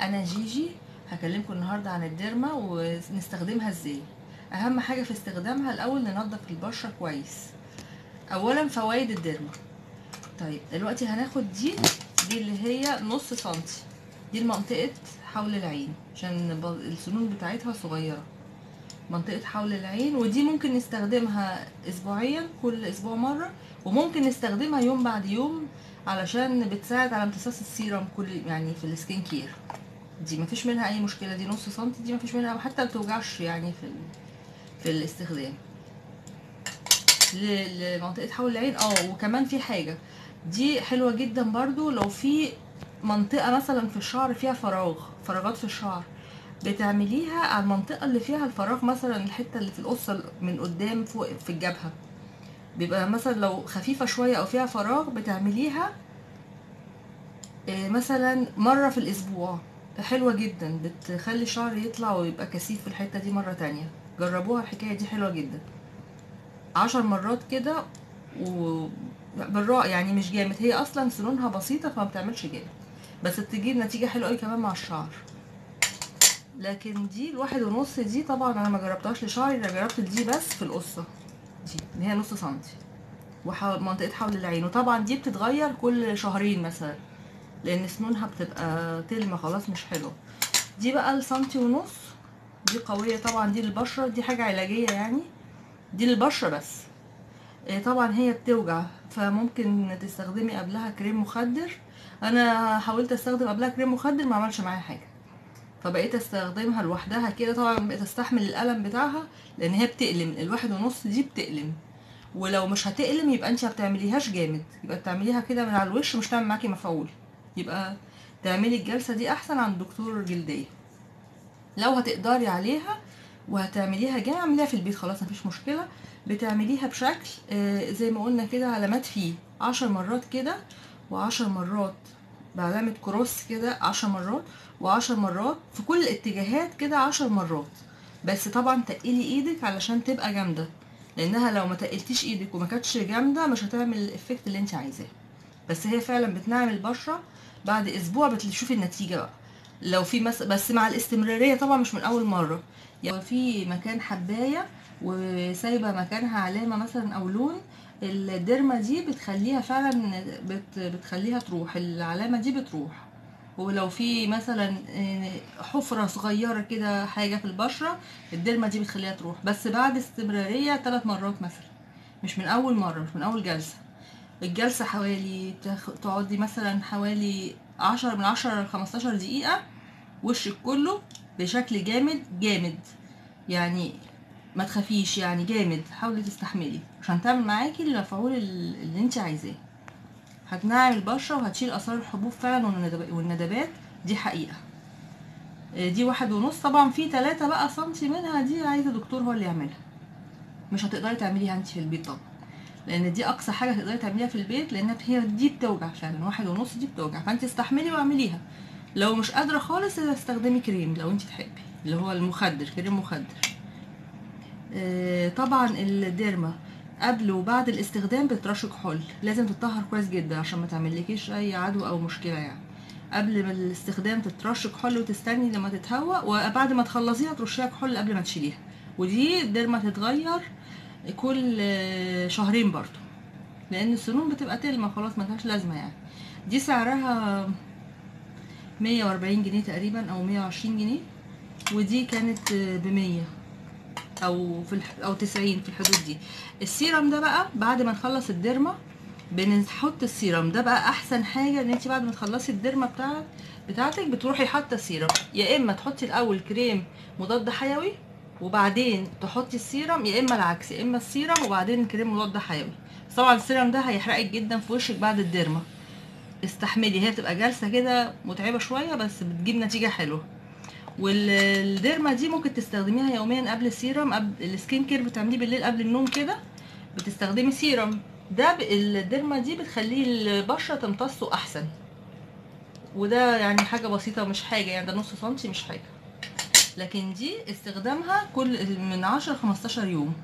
انا جيجي هكلمكم النهارده عن الديرما ونستخدمها ازاي اهم حاجه في استخدامها الاول ننضف البشره كويس اولا فوائد الديرما طيب دلوقتي هناخد دي دي اللي هي نص سنتي دي المنطقه حول العين عشان ب- السنون بتاعتها صغيره منطقة حول العين ودي ممكن نستخدمها اسبوعيا كل اسبوع مرة وممكن نستخدمها يوم بعد يوم علشان بتساعد على امتصاص السيرم كل يعني في السكين كير دي مفيش منها اي مشكلة دي نص سنتي دي مفيش منها حتى متوجعش يعني في ال... في الاستخدام ل- لمنطقة حول العين اه وكمان في حاجة دي حلوة جدا برضو لو في منطقة مثلا في الشعر فيها فراغ فراغات في الشعر بتعمليها على المنطقة اللي فيها الفراغ مثلا الحتة اللي في القصة من قدام فوق في الجبهة بيبقى مثلا لو خفيفة شوية أو فيها فراغ بتعمليها آه، مثلا مرة في الأسبوع حلوة جدا بتخلي الشعر يطلع ويبقى كثيف في الحتة دي مرة تانية جربوها الحكاية دي حلوة جدا عشر مرات كده و بالراء يعني مش جامد هي أصلا سنونها بسيطة فما بتعملش جامد بس بتجيب نتيجة حلوة أوي كمان مع الشعر لكن دي الواحد ونص دي طبعا انا ما جربتهاش لشعري انا جربت دي بس في القصه دي اللي هي نص سنتي وحول منطقه حول العين وطبعا دي بتتغير كل شهرين مثلا لان سنونها بتبقى تلمة خلاص مش حلوه دي بقى السنتي ونص دي قويه طبعا دي للبشره دي حاجه علاجيه يعني دي للبشره بس إيه طبعا هي بتوجع فممكن تستخدمي قبلها كريم مخدر انا حاولت استخدم قبلها كريم مخدر ما عملش معايا حاجه فبقيت استخدمها لوحدها كده طبعا بقيت استحمل الالم بتاعها لان هي بتألم الواحد ونص دي بتألم ولو مش هتألم يبقى انت ما بتعمليهاش جامد يبقى بتعمليها كده من على الوش مش تعمل معاكي مفعول يبقى تعملي الجلسه دي احسن عند دكتور جلديه لو هتقدري عليها وهتعمليها جامد اعمليها في البيت خلاص مفيش مشكله بتعمليها بشكل آه، زي ما قلنا كده علامات فيه عشر مرات كده وعشر مرات بعلامة كروس كده عشر مرات وعشر مرات في كل الاتجاهات كده عشر مرات بس طبعا تقلي ايدك علشان تبقى جامدة لانها لو ما تقلتيش ايدك وما كانتش جامدة مش هتعمل الافكت اللي انت عايزاه بس هي فعلا بتنعم البشرة بعد اسبوع بتشوفي النتيجة بقى لو في مس... بس مع الاستمرارية طبعا مش من اول مرة يعني في مكان حباية وسايبة مكانها علامة مثلا او لون الديرما دي بتخليها فعلا بت... بتخليها تروح العلامة دي بتروح ولو في مثلا آه، حفرة صغيرة كده حاجة في البشرة الديرما دي بتخليها تروح بس بعد استمرارية ثلاث مرات مثلا مش من أول مرة مش من أول جلسة الجلسة حوالي تاخ- تقعدي مثلا حوالي عشرة من عشرة لخمستاشر دقيقة وشك كله بشكل جامد جامد يعني ما تخافيش يعني جامد حاولي تستحملي عشان تعمل معاكي المفعول ال- اللي انت عايزاه هتنعم البشرة وهتشيل اثار الحبوب فعلا والندب- والندبات دي حقيقة آه، دي واحد ونص طبعا في تلاتة بقى سنتي منها دي عايزة دكتور هو اللي يعملها مش هتقدري تعمليها انت في البيت طبعا لان دي اقصى حاجة تقدري تعمليها في البيت لان هي دي بتوجع فعلا واحد ونص دي بتوجع فانت استحملي واعمليها لو مش قادرة خالص استخدمي كريم لو انت تحبي اللي هو المخدر كريم مخدر آه، طبعا الديرما قبل وبعد الاستخدام بترش كحول لازم تتطهر كويس جدا عشان ما تعملكيش اي عدوى او مشكله يعني قبل ما الاستخدام تترش كحول وتستني لما تتهوى وبعد ما تخلصيها ترشيها كحول قبل ما تشيليها ودي الديرما تتغير كل آه، شهرين برضو لان السنون بتبقى تلمة خلاص ملهاش لازمه يعني دي سعرها 140 جنيه تقريبا او 120 جنيه ودي كانت ب 100 او في الح... او 90 في الحدود دي السيرم ده بقى بعد ما نخلص الديرما بنحط السيرم ده بقى احسن حاجه ان انت بعد ما تخلصي الديرما بتاعك بتاعتك بتروحي حاطه السيرم يا اما تحطي الاول كريم مضاد حيوي وبعدين تحطي السيرم يا اما العكس يا اما السيرم وبعدين كريم مضاد حيوي بس طبعا السيرم ده هيحرقك جدا في وشك بعد الديرما استحملي هي بتبقى جلسه كده متعبه شويه بس بتجيب نتيجه حلوه والديرما دي ممكن تستخدميها يوميا قبل السيرم قبل السكين كير بتعمليه بالليل قبل النوم كده بتستخدمي سيرم ده ب- الديرما دي بتخليه البشره تمتصه احسن وده يعني حاجه بسيطه مش حاجه يعني ده نص سنتي مش حاجه لكن دي استخدامها كل من 10 ل 15 يوم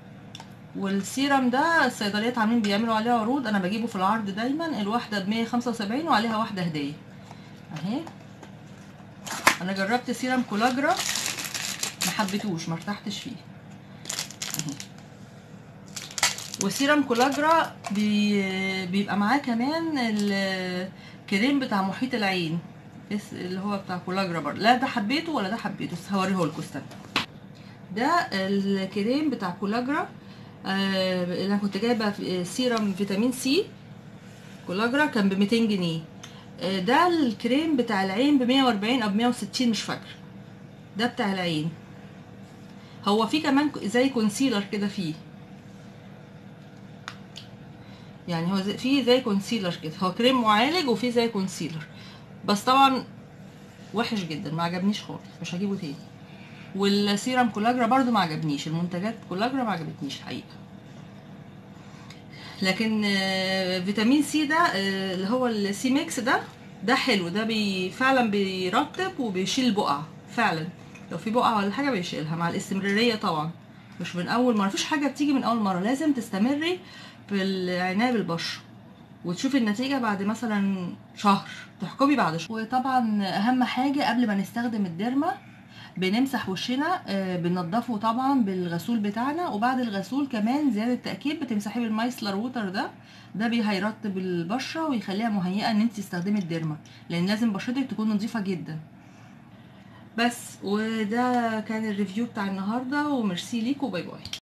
والسيرم ده الصيدليات عاملين بيعملوا عليه عروض انا بجيبه في العرض دايما الواحده ب 175 وعليها واحده هديه اهي انا جربت سيرم كولاجرا ما حبيتوش ما ارتحتش فيه اهي وسيرم كولاجرا بي... بيبقى معاه كمان الكريم بتاع محيط العين اس- اللي هو بتاع كولاجرا برضه لا ده حبيته ولا ده حبيته بس هوريه لكم استنى ده الكريم بتاع كولاجرا آه اللي انا كنت جايبه في- سيرم فيتامين سي كولاجرا كان ب 200 جنيه آه، ده الكريم بتاع العين ب 140 او ب 160 مش فاكره ده بتاع العين هو في كمان زي كونسيلر كده فيه يعني هو زي فيه زي كونسيلر كده هو كريم معالج وفيه زي كونسيلر بس طبعا وحش جدا ما عجبنيش خالص مش هجيبه تاني والسيرم كولاجرا برضو ما عجبنيش المنتجات كولاجرا ما عجبتنيش حقيقه لكن آه، فيتامين سي ده آه، اللي هو السي ميكس ده ده حلو ده بي فعلا بيرطب وبيشيل البقع فعلا لو في بقع ولا حاجه بيشيلها مع الاستمراريه طبعا مش من اول مره مفيش حاجه بتيجي من اول مره لازم تستمري في العنايه بالبشره وتشوفي النتيجه بعد مثلا شهر تحكمي بعد شهر وطبعا اهم حاجه قبل ما نستخدم الديرما بنمسح وشنا آه، بننضفه طبعا بالغسول بتاعنا وبعد الغسول كمان زياده تاكيد بتمسحيه بالمايسلر ووتر ده ده بي هيرطب البشره ويخليها مهيئه ان انت تستخدمي الديرما لان لازم بشرتك تكون نظيفه جدا بس وده كان الريفيو بتاع النهارده وميرسي ليكوا باي باي